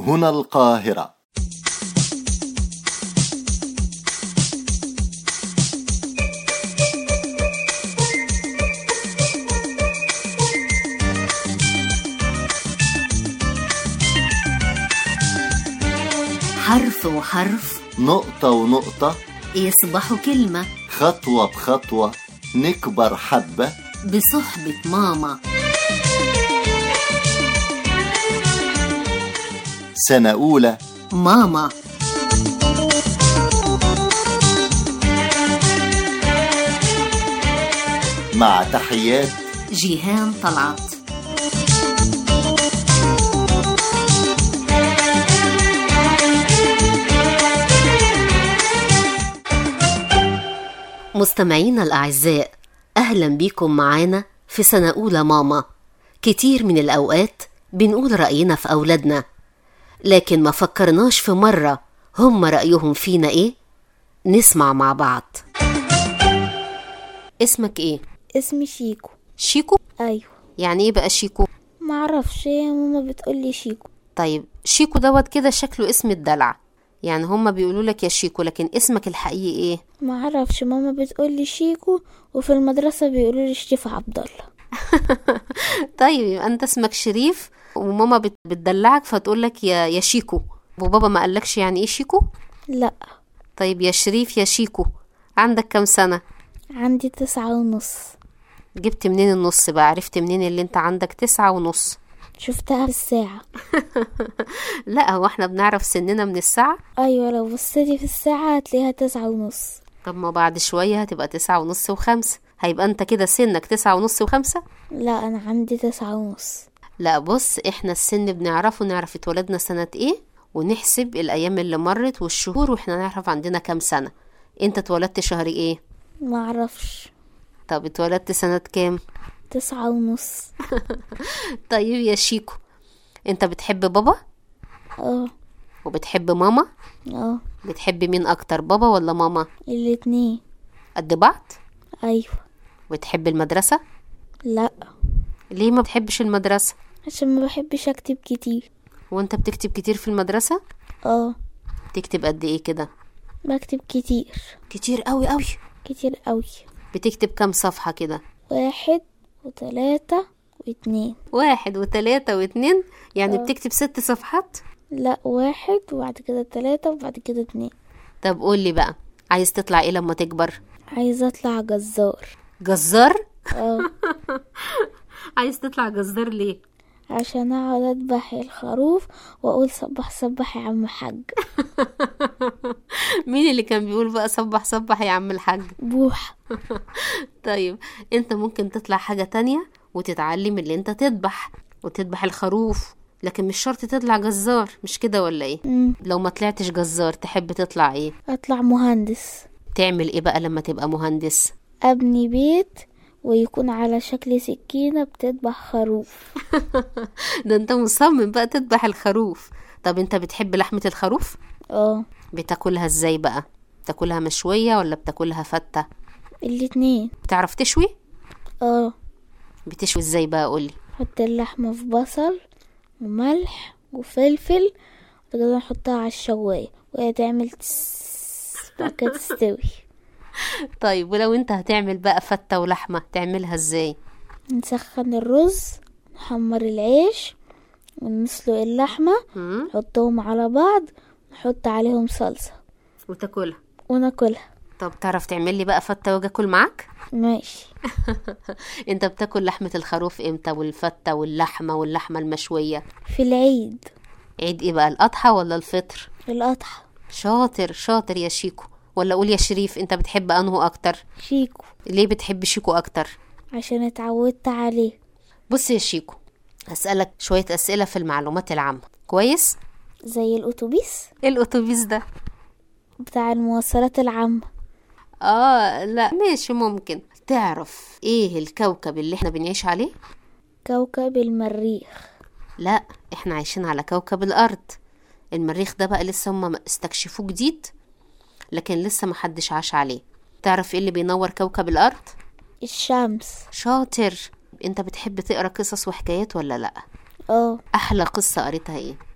هنا القاهرة حرف وحرف نقطة ونقطة يصبحوا كلمة خطوة بخطوة نكبر حبة بصحبة ماما سنة أولى ماما مع تحيات جيهان طلعت مستمعينا الأعزاء أهلا بيكم معانا في سنة أولى ماما كتير من الأوقات بنقول رأينا في أولادنا لكن ما فكرناش في مرة هم رأيهم فينا إيه نسمع مع بعض اسمك إيه؟ اسمي شيكو شيكو؟ ايوه يعني إيه بقى شيكو؟ معرفش هي ماما بتقولي شيكو طيب شيكو دوت كده شكله اسم الدلع يعني هما بيقولوا لك يا شيكو لكن اسمك الحقيقي ايه معرفش ماما بتقولي شيكو وفي المدرسة بيقولوا لي شريف عبد الله طيب يبقى انت اسمك شريف وماما بت- بتدلعك فتقول لك يا يا شيكو وبابا ما قالكش يعني ايه شيكو لا طيب يا شريف يا شيكو عندك كام سنة عندي تسعة ونص جبت منين النص بقى عرفت منين اللي انت عندك تسعة ونص شفتها في الساعة لا هو احنا بنعرف سننا من الساعة ايوه لو بصيتي في الساعة هتلاقيها تسعة ونص طب ما بعد شوية هتبقى تسعة ونص وخمسة هيبقى انت كده سنك تسعة ونص وخمسة لا انا عندي تسعة ونص لا بص احنا السن بنعرفه نعرف اتولدنا سنة ايه ونحسب الايام اللي مرت والشهور واحنا نعرف عندنا كام سنة انت اتولدت شهر ايه معرفش طب اتولدت سنة كام تسعة ونص طيب يا شيكو انت بتحب بابا اه وبتحب ماما اه بتحب مين اكتر بابا ولا ماما الاتنين قد بعض ايوه بتحب المدرسة لا ليه ما بتحبش المدرسة عشان ما بحبش اكتب كتير وانت بتكتب كتير في المدرسة اه بتكتب قد ايه كده بكتب كتير كتير قوي قوي كتير قوي بتكتب كام صفحة كده واحد وتلاتة واتنين واحد وتلاتة واتنين يعني بتكتب ست صفحات لا واحد وبعد كده تلاتة وبعد كده اتنين طب قولي بقى عايز تطلع ايه لما تكبر عايزة اطلع جزار جزار اه عايز تطلع جزار ليه عشان اقعد اذبح الخروف واقول صبح صبح يا عم حاج مين اللي كان بيقول بقى صبح صبح يا عم الحاج بوح طيب انت ممكن تطلع حاجة تانية وتتعلم اللي انت تذبح وتذبح الخروف لكن مش شرط تطلع جزار مش كده ولا ايه مم. لو ما طلعتش جزار تحب تطلع ايه اطلع مهندس تعمل ايه بقى لما تبقى مهندس ابني بيت ويكون على شكل سكينة بتذبح خروف ده انت مصمم بقى تذبح الخروف طب انت بتحب لحمة الخروف اه بتاكلها ازاي بقى بتاكلها مشوية ولا بتاكلها فتة الاتنين بتعرف تشوي اه بتشوي ازاي بقى قولي نحط اللحمة في بصل وملح وفلفل وبعد كده نحطها على الشواية وهي تعمل تس بعد كده تستوي طيب ولو انت هتعمل بقى فتة ولحمة تعملها ازاي نسخن الرز نحمر العيش ونسلق اللحمة مم؟ نحطهم على بعض نحط عليهم صلصة وتاكلها وناكلها طب تعرف تعمل لي بقى فتة واجي اكل معاك ماشي انت بتاكل لحمة الخروف امتى والفتة واللحمة واللحمة المشوية في العيد عيد ايه بقى الاضحى ولا الفطر الأضحى شاطر شاطر يا شيكو ولا قول يا شريف انت بتحب انه اكتر شيكو ليه بتحب شيكو اكتر عشان اتعودت عليه بص يا شيكو هسألك شوية أسئلة في المعلومات العامة كويس زي الأتوبيس ايه الأتوبيس ده بتاع المواصلات العامة اه لا ماشي ممكن تعرف ايه الكوكب اللي احنا بنعيش عليه كوكب المريخ لا احنا عايشين على كوكب الارض المريخ ده بقى لسه هم استكشفوه جديد لكن لسه محدش عاش عليه تعرف ايه اللي بينور كوكب الارض الشمس شاطر انت بتحب تقرا قصص وحكايات ولا لا اه احلى قصه قريتها ايه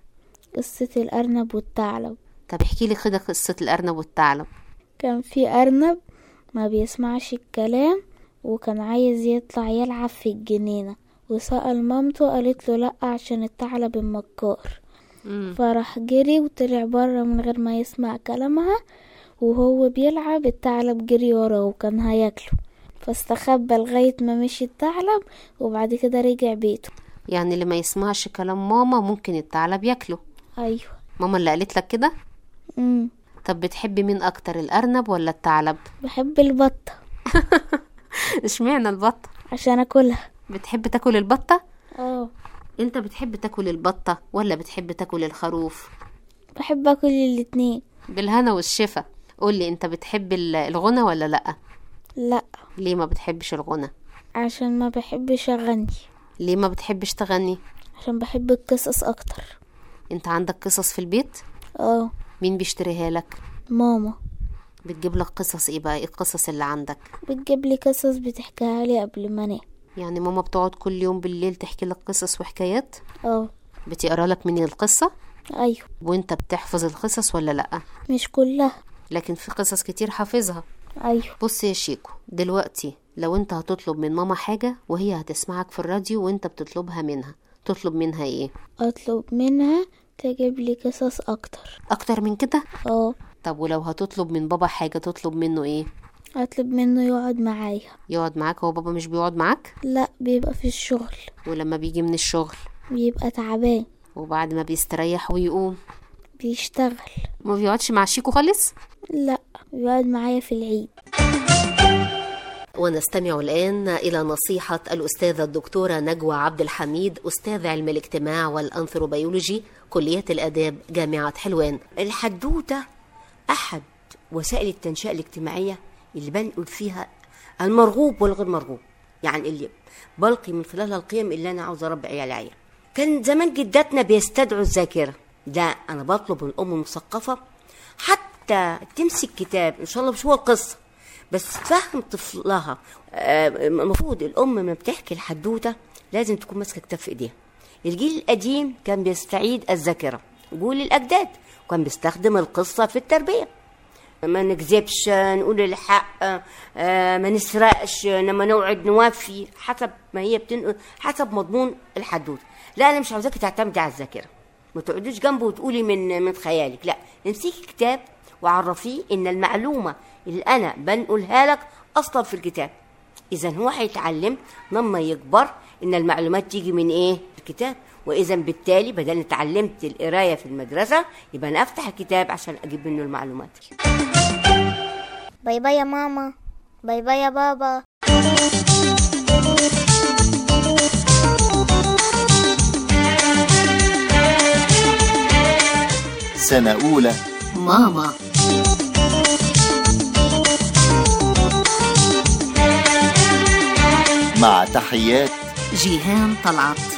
قصة الأرنب والثعلب طب احكي لي كده قصة الأرنب والثعلب كان في أرنب ما بيسمعش الكلام وكان عايز يطلع يلعب في الجنينة وسأل مامته قالت له لأ عشان الثعلب المكار مم. فراح جري وطلع بره من غير ما يسمع كلامها وهو بيلعب الثعلب جري وراه وكان هياكله فاستخبى لغاية ما مشي الثعلب وبعد كده رجع بيته يعني اللي ما يسمعش كلام ماما ممكن الثعلب ياكله أيوه ماما اللي قالت لك كده مم. طب بتحبي مين أكتر الأرنب ولا الثعلب بحب البطة اشمعنى البطة عشان أكلها بتحب تاكل البطة اه انت بتحب تاكل البطة ولا بتحب تاكل الخروف بحب أكل الاتنين بالهنا والشفا قولي انت بتحب ال- الغنى ولا لأ لأ ليه ما بتحبش الغنى عشان ما بحبش أغني ليه ما بتحبش تغني عشان بحب القصص أكتر انت عندك قصص في البيت اه مين بيشتريها لك ماما بتجيب لك قصص ايه بقى ايه القصص اللي عندك بتجيب لي قصص بتحكيها لي قبل ما انام يعني ماما بتقعد كل يوم بالليل تحكي لك قصص وحكايات اه بتقرا لك من القصة ايوه وانت بتحفظ القصص ولا لأ مش كلها لكن في قصص كتير حافظها ايوه بص يا شيكو دلوقتي لو انت هتطلب من ماما حاجة وهي هتسمعك في الراديو وانت بتطلبها منها تطلب منها ايه اطلب منها تجيب لي قصص اكتر اكتر من كده اه طب ولو هتطلب من بابا حاجة تطلب منه ايه اطلب منه يقعد معايا يقعد معاك هو بابا مش بيقعد معاك لا بيبقى في الشغل ولما بيجي من الشغل بيبقى تعبان وبعد ما بيستريح ويقوم بيشتغل ما بيقعدش مع شيكو خالص لا بيقعد معايا في العيد ونستمع الآن إلى نصيحة الأستاذة الدكتورة نجوى عبد الحميد أستاذ علم الاجتماع والأنثروبيولوجي كلية الآداب جامعة حلوان الحدوتة أحد وسائل التنشئة الاجتماعية اللي بنقول فيها المرغوب والغير مرغوب يعني اللي بلقي من خلالها القيم اللي أنا عاوز أربي عيالي عليها كان زمان جداتنا بيستدعوا الذاكرة ده أنا بطلب من الأم المثقفة حتى تمسك كتاب إن شاء الله مش هو القصة بس تفهم طفلها آه، المفروض الأم لما بتحكي الحدوتة لازم تكون ماسكة كتاب في إيديها الجيل القديم كان بيستعيد الذاكرة جيل الأجداد وكان بيستخدم القصة في التربية ما نكذبش نقول الحق آه، ما نسرقش لما نوعد نوفي حسب ما هي بتنقل حسب مضمون الحدوته لا انا مش عاوزاكي تعتمدي على الذاكره ما تقعديش جنبه وتقولي من من خيالك لا امسكي كتاب وعرفيه ان المعلومه اللي انا بنقولها لك اصلا في الكتاب اذا هو هيتعلم لما يكبر ان المعلومات تيجي من ايه الكتاب واذا بالتالي بدل اتعلمت القرايه في المدرسه يبقى انا افتح الكتاب عشان اجيب منه المعلومات باي باي يا ماما باي باي يا بابا سنة أولى ماما مع تحيات جيهان طلعت